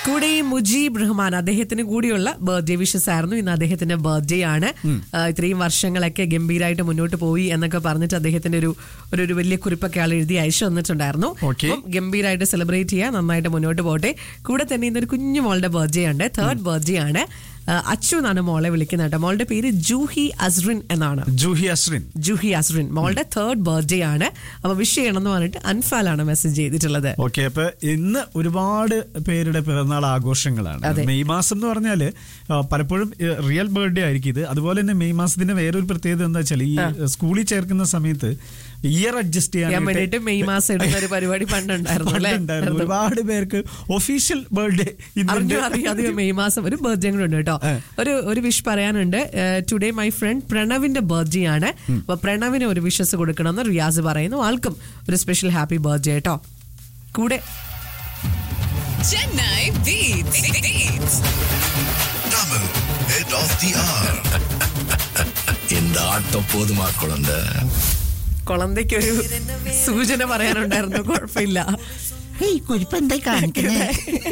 കൂടെ ഈ മുജീബ് റഹ്മാൻ അദ്ദേഹത്തിന് കൂടിയുള്ള ബർത്ത്ഡേ വിഷസ് ആയിരുന്നു ഇന്ന് അദ്ദേഹത്തിന്റെ ബർത്ത്ഡേ ആണ് ആ, ഇത്രയും വർഷങ്ങളൊക്കെ ഗംഭീരമായിട്ട് മുന്നോട്ട് പോയി എന്നൊക്കെ പറഞ്ഞിട്ട് അദ്ദേഹത്തിന്റെ ഒരു ഒരു ഒരു വലിയ കുറിപ്പൊക്കെ ആൾ എഴുതി അയച്ചു വന്നിട്ടുണ്ടായിരുന്നു Okay. അപ്പം ഗംഭീരമായിട്ട് സെലിബ്രേറ്റ് ചെയ്യുക നന്നായിട്ട് മുന്നോട്ട് പോട്ടെ കൂടെ തന്നെ ഇന്നൊരു കുഞ്ഞു മോളുടെ ബർത്ത്ഡേ ഉണ്ട് തേർഡ് ബർത്ത്ഡേ ആണ് ആ, അച്ചു എന്നാണ് മോളെ വിളിക്കുന്നത് കേട്ടോ മോളുടെ പേര് ജൂഹി അസ്റിൻ എന്നാണ് ജൂഹി അശ്രിൻ ജൂഹി അസ്റിൻ മോളുടെ തേർഡ് ബർത്ത്ഡേ ആണ് അപ്പൊ വിഷ് ചെയ്യണം എന്ന് പറഞ്ഞിട്ട് അൻഫാലാണ് മെസ്സേജ് ചെയ്തിട്ടുള്ളത് ഓക്കെ അപ്പൊ ഇന്ന് ഒരുപാട് പേരുടെ പിറന്നാൾ ആഘോഷങ്ങളാണ് അതെ. മെയ് മാസം എന്ന് പറഞ്ഞാല് ആ, പലപ്പോഴും റിയൽ ബർത്ത്ഡേ ആയിരിക്കും ഇത് അതുപോലെ തന്നെ മെയ് മാസത്തിന്റെ വേറൊരു പ്രത്യേകത എന്താ വെച്ചാൽ ഈ സ്കൂളിൽ ചേർക്കുന്ന സമയത്ത് ഇയർ അഡ്ജസ്റ്റ് ചെയ്യാൻ വേണ്ടിയിട്ട് മെയ് മാസം എടുക്കുന്ന ഒരു പരിപാടി പണ്ടുണ്ടായിരുന്നു അല്ലേ പണ്ടുണ്ടായിരുന്നു. ഒരുപാട് പേർക്ക് ഒഫീഷ്യൽ ബർത്ത്ഡേ അറിഞ്ഞു അറിയാതെ മെയ് മാസം ഒരു ബർത്ത്ഡേ കൂടെ ഉണ്ട് കേട്ടോ ഒരു ഒരു വിഷ് പറയാനുണ്ട് ടുഡേ മൈ ഫ്രണ്ട് പ്രണവിന്റെ ബർത്ത്ഡേ ആണ് അപ്പൊ പ്രണവിന് ഒരു വിഷസ് കൊടുക്കണമെന്ന് റിയാസ് പറയുന്നു ആൾക്കും ഒരു സ്പെഷ്യൽ ഹാപ്പി ബർത്ത്ഡേ കേട്ടോ കൂടെ Chennai Beats. Beats. Tamil, head of the hour. இந்த ஆட்டம் போதுமா குழந்தை കൊളന്തയ്ക്ക് ഒരു സൂചന പറയാനുണ്ടായിരുന്നു കുഴപ്പമില്ല ഈ കുരിപ്പ് എന്തായി കാണിക്കുന്നേ